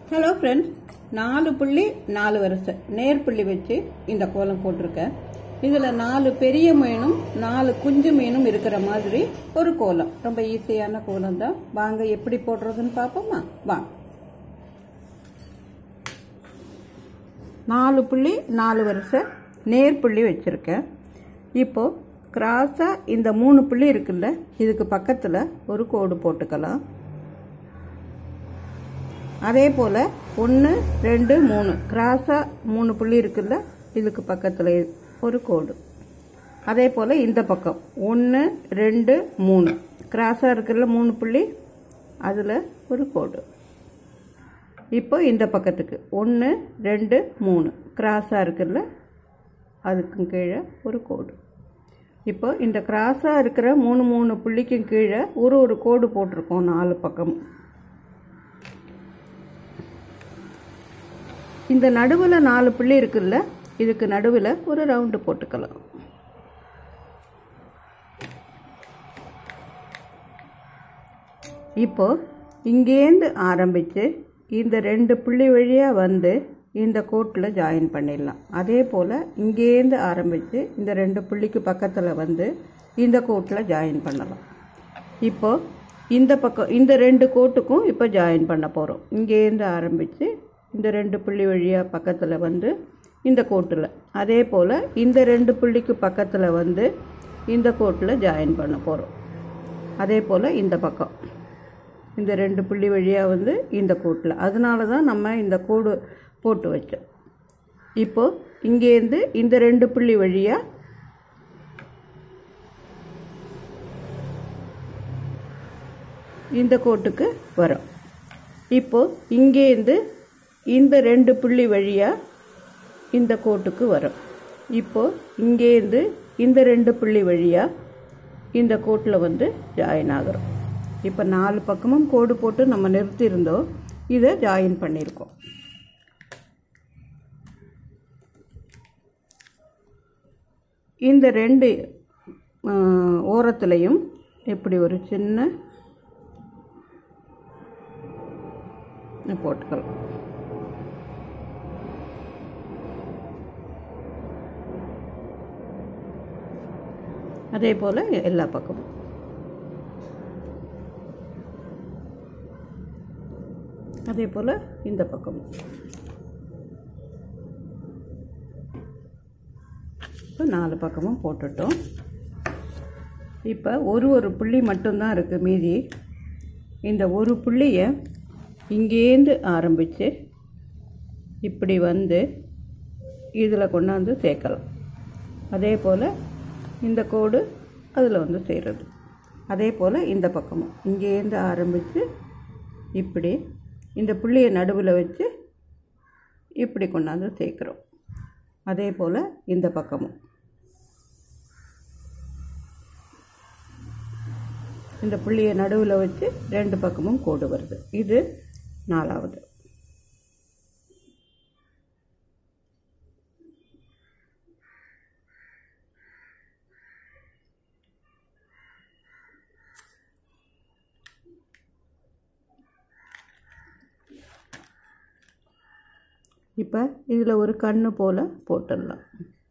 hello friends நாலு புள்ளி நாலு வரிசை நேர் புள்ளி வச்சு இந்த கோலம் போட்டிருக்கேன் இதில் நாலு பெரிய மீனும் நாலு குஞ்சு மீனும் இருக்கிற மாதிரி ஒரு கோலம் ரொம்ப ஈஸியான கோலம் தான் வாங்க எப்படி போடுறதுன்னு பார்ப்போமா வாங்க நாலு புள்ளி நாலு வரிசை நேர் புள்ளி வச்சுருக்கேன் இப்போ கிராஸாக இந்த மூணு புள்ளி இருக்குல்ல இதுக்கு பக்கத்தில் ஒரு கோடு போட்டுக்கலாம் அதே போல் ஒன்று ரெண்டு மூணு கிராஸாக மூணு புள்ளி இருக்குல்ல இதுக்கு பக்கத்தில் ஒரு கோடு அதே போல் இந்த பக்கம் ஒன்று ரெண்டு மூணு கிராஸாக இருக்குல்ல மூணு புள்ளி அதில் ஒரு கோடு இப்போ இந்த பக்கத்துக்கு ஒன்று ரெண்டு மூணு கிராஸாக இருக்குல்ல அதுக்கும் கீழே ஒரு கோடு இப்போ இந்த கிராஸாக இருக்கிற மூணு மூணு புள்ளிக்கும் கீழே ஒரு ஒரு கோடு போட்டிருக்கோம் நாலு பக்கம் இந்த நடுவில் நாலு புள்ளி இருக்குல்ல இதுக்கு நடுவில் ஒரு ரவுண்டு போட்டுக்கலாம் இப்போ இங்கேருந்து ஆரம்பித்து இந்த ரெண்டு புள்ளி வழியாக வந்து இந்த கோட்டில் ஜாயின் பண்ணிடலாம் அதே போல் இங்கேருந்து ஆரம்பித்து இந்த ரெண்டு புள்ளிக்கு பக்கத்தில் வந்து இந்த கோட்டில் ஜாயின் பண்ணலாம் இப்போ இந்த பக்கம் இந்த ரெண்டு கோட்டுக்கும் இப்போ ஜாயின் பண்ண போகிறோம் இங்கேருந்து ஆரம்பித்து இந்த ரெண்டு புள்ளி வழியாக பக்கத்தில் வந்து இந்த கோட்டில் அதே போல் இந்த ரெண்டு புள்ளிக்கு பக்கத்தில் வந்து இந்த கோட்டில் ஜாயின் பண்ண போகிறோம் அதே போல் இந்த பக்கம் இந்த ரெண்டு புள்ளி வழியாக வந்து இந்த கோட்டில் அதனால தான் நம்ம இந்த கோடு போட்டு வச்சோம் இப்போது இங்கேருந்து இந்த ரெண்டு புள்ளி வழியாக இந்த கோட்டுக்கு வரும் இப்போது இங்கேருந்து இந்த ரெண்டு புள்ளி வழியாக இந்த கோட்டுக்கு வரும் இப்போது இங்கேருந்து இந்த ரெண்டு புள்ளி வழியாக இந்த கோட்டில் வந்து ஜாயின் ஆகிறோம் இப்போ நாலு பக்கமும் கோடு போட்டு நம்ம நிறுத்தியிருந்தோம் இதை ஜாயின் பண்ணியிருக்கோம் இந்த ரெண்டு ஓரத்துலையும் இப்படி ஒரு சின்ன போட்டுக்கலாம் அதே போல் எல்லா பக்கமும் அதே போல் இந்த பக்கமும் இப்போ நாலு பக்கமும் போட்டுட்டோம் இப்போ ஒரு ஒரு புள்ளி மட்டும்தான் இருக்குது மீதி இந்த ஒரு புள்ளியை இங்கேருந்து ஆரம்பித்து இப்படி வந்து இதில் கொண்டாந்து சேர்க்கலாம் அதே போல் இந்த கோடு அதில் வந்து செய்கிறது அதே போல் இந்த பக்கமும் இங்கேருந்து ஆரம்பித்து இப்படி இந்த புள்ளியை நடுவில் வச்சு இப்படி கொண்டாந்து சேர்க்குறோம் அதே போல் இந்த பக்கமும் இந்த புள்ளியை நடுவில் வச்சு ரெண்டு பக்கமும் கோடு வருது இது நாலாவது இப்போ இதில் ஒரு கண்ணு போல் போட்டுடலாம்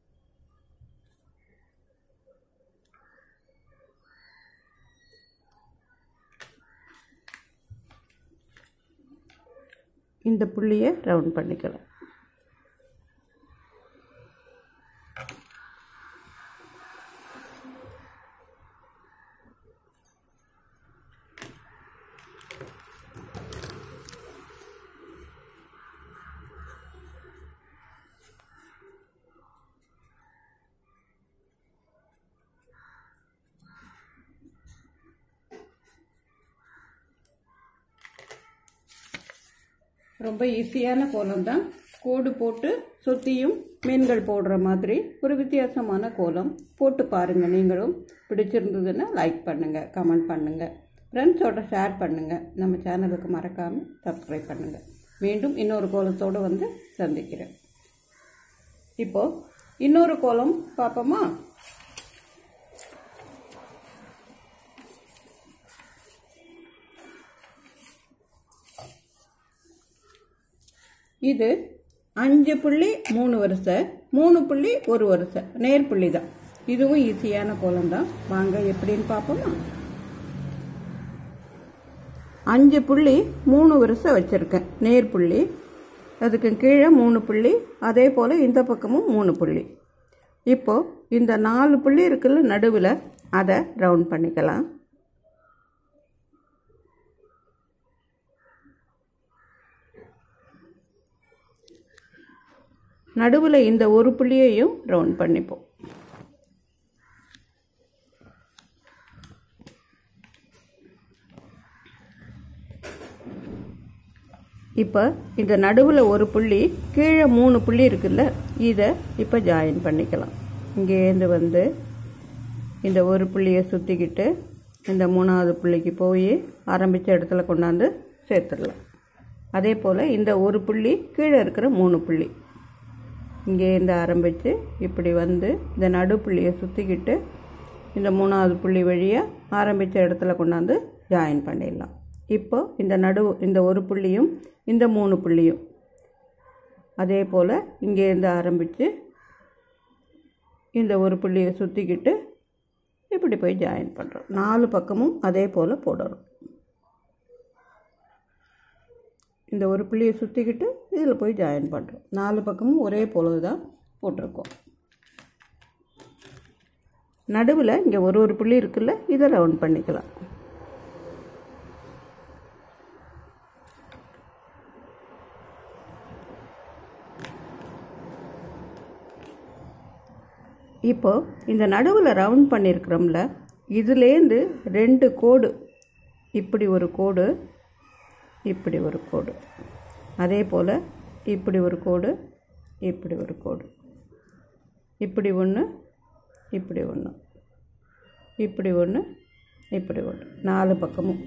இந்த புள்ளியை ரவுண்ட் பண்ணிக்கலாம் ரொம்ப ஈஸியான கோலம் தான் கோடு போட்டு சுற்றியும் மீன்கள் போடுற மாதிரி ஒரு வித்தியாசமான கோலம் போட்டு பாருங்கள் நீங்களும் பிடிச்சிருந்ததுன்னா லைக் பண்ணுங்கள் கமெண்ட் பண்ணுங்கள் ஃப்ரெண்ட்ஸோட ஷேர் பண்ணுங்கள் நம்ம சேனலுக்கு மறக்காமல் சப்ஸ்கிரைப் பண்ணுங்கள் மீண்டும் இன்னொரு கோலத்தோடு வந்து சந்திக்கிறேன் இப்போது இன்னொரு கோலம் பார்ப்போமா இது அஞ்சு புள்ளி மூணு வரிசை மூணு புள்ளி ஒரு வரிசை நேர் புள்ளி தான் இதுவும் ஈஸியான கோலம் தான் வாங்க எப்படின்னு பார்ப்போமா அஞ்சு புள்ளி மூணு வரிசை வச்சுருக்கேன் நேர் புள்ளி அதுக்கு கீழே மூணு புள்ளி அதே போல் இந்த பக்கமும் மூணு புள்ளி இப்போ இந்த நாலு புள்ளி இருக்குல்ல நடுவில் அதை ரவுண்ட் பண்ணிக்கலாம் நடுவில் இந்த ஒரு புள்ளியையும் ரவுண்ட் பண்ணிப்போம் இப்போ இந்த நடுவில் ஒரு புள்ளி கீழே மூணு புள்ளி இருக்குல்ல இதை இப்போ ஜாயின் பண்ணிக்கலாம் இங்கேருந்து வந்து இந்த ஒரு புள்ளியை சுற்றிக்கிட்டு இந்த மூணாவது புள்ளிக்கு போய் ஆரம்பித்த இடத்துல கொண்டாந்து சேர்த்துடலாம் அதே போல் இந்த ஒரு புள்ளி கீழே இருக்கிற மூணு புள்ளி இங்கேருந்து ஆரம்பித்து இப்படி வந்து இந்த நடு புள்ளியை சுற்றிக்கிட்டு இந்த மூணாவது புள்ளி வழியாக ஆரம்பித்த இடத்துல கொண்டாந்து ஜாயின் பண்ணிடலாம் இப்போ இந்த நடு இந்த ஒரு புள்ளியும் இந்த மூணு புள்ளியும் அதே போல் இங்கேருந்து ஆரம்பித்து இந்த ஒரு புள்ளியை சுற்றிக்கிட்டு இப்படி போய் ஜாயின் பண்ணுறோம் நாலு பக்கமும் அதே போல் போடணும் இந்த ஒரு புள்ளியை சுற்றிக்கிட்டு இதில் போய் ஜாயின் பண்ணுறோம் நாலு பக்கமும் ஒரே போல தான் போட்டிருக்கோம் நடுவில் இங்கே ஒரு ஒரு புள்ளி இருக்குல்ல இதை ரவுண்ட் பண்ணிக்கலாம் இப்போ இந்த நடுவில் ரவுண்ட் பண்ணியிருக்கிறோம்ல இதுலேருந்து ரெண்டு கோடு இப்படி ஒரு கோடு இப்படி ஒரு கோடு அதே போல் இப்படி ஒரு கோடு இப்படி ஒரு கோடு இப்படி ஒன்று இப்படி ஒன்று இப்படி ஒன்று இப்படி ஒன்று நாலு பக்கமும்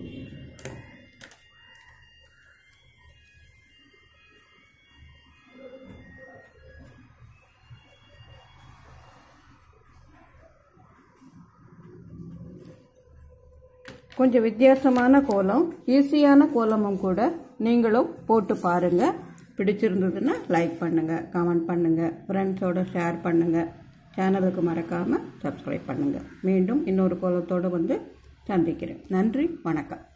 கொஞ்சம் வித்தியாசமான கோலம் ஈஸியான கோலமும் கூட நீங்களும் போட்டு பாருங்கள் பிடிச்சிருந்ததுன்னா லைக் பண்ணுங்கள் கமெண்ட் பண்ணுங்கள் ஃப்ரெண்ட்ஸோடு ஷேர் பண்ணுங்கள் சேனலுக்கு மறக்காமல் சப்ஸ்கிரைப் பண்ணுங்கள் மீண்டும் இன்னொரு கோலத்தோடு வந்து சந்திக்கிறேன் நன்றி வணக்கம்